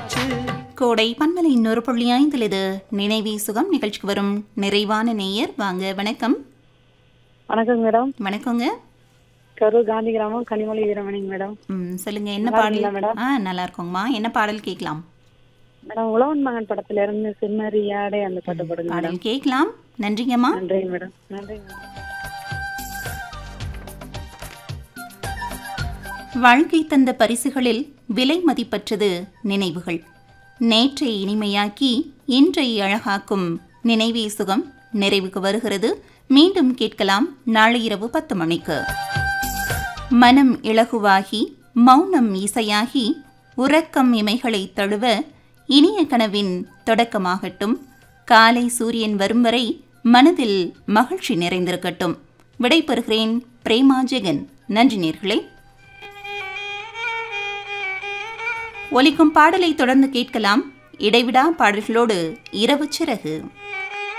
போச்சு கோடை பன்மலை இன்னொரு புள்ளி ஐந்தில் இது நினைவே சுகம் நிகழ்ச்சிக்கு வரும் நிறைவான நேயர் வாங்க வணக்கம் வணக்கம் மேடம் வணக்கங்க கரூர் காந்தி கிராமம் கனிமொழி வீரமணிங்க மேடம் ம், சொல்லுங்க என்ன நல்லா பாடல் இருக்கீங்களா மேடம்? ஆ நல்லா இருக்கோங்கம்மா என்ன பாடல் கேட்கலாம் மேடம் உழவன் மகன் படத்துல இருந்து சிம்மரியாடே அந்த பாட்டு போடுங்க மேடம் பாடல் கேட்கலாம் நன்றிங்கம்மா நன்றி மேடம் நன்றி மேடம் வாழ்க்கை தந்த பரிசுகளில் விலை மதிப்பற்றது நினைவுகள் நேற்றை இனிமையாக்கி இன்றை அழகாக்கும் நினைவே சுகம் நிறைவுக்கு வருகிறது மீண்டும் கேட்கலாம் நாளை இரவு பத்து மணிக்கு மனம் இலகுவாகி மௌனம் இசையாகி உறக்கம் இமைகளை தழுவ இனிய கனவின் தொடக்கமாகட்டும் காலை சூரியன் வரும் வரை மனதில் மகிழ்ச்சி நிறைந்திருக்கட்டும் விடைபெறுகிறேன் பிரேமா ஜெகன் நன்றி நேர்களே ஒலிக்கும் பாடலை தொடர்ந்து கேட்கலாம் இடைவிடா பாடல்களோடு இரவு சிறகு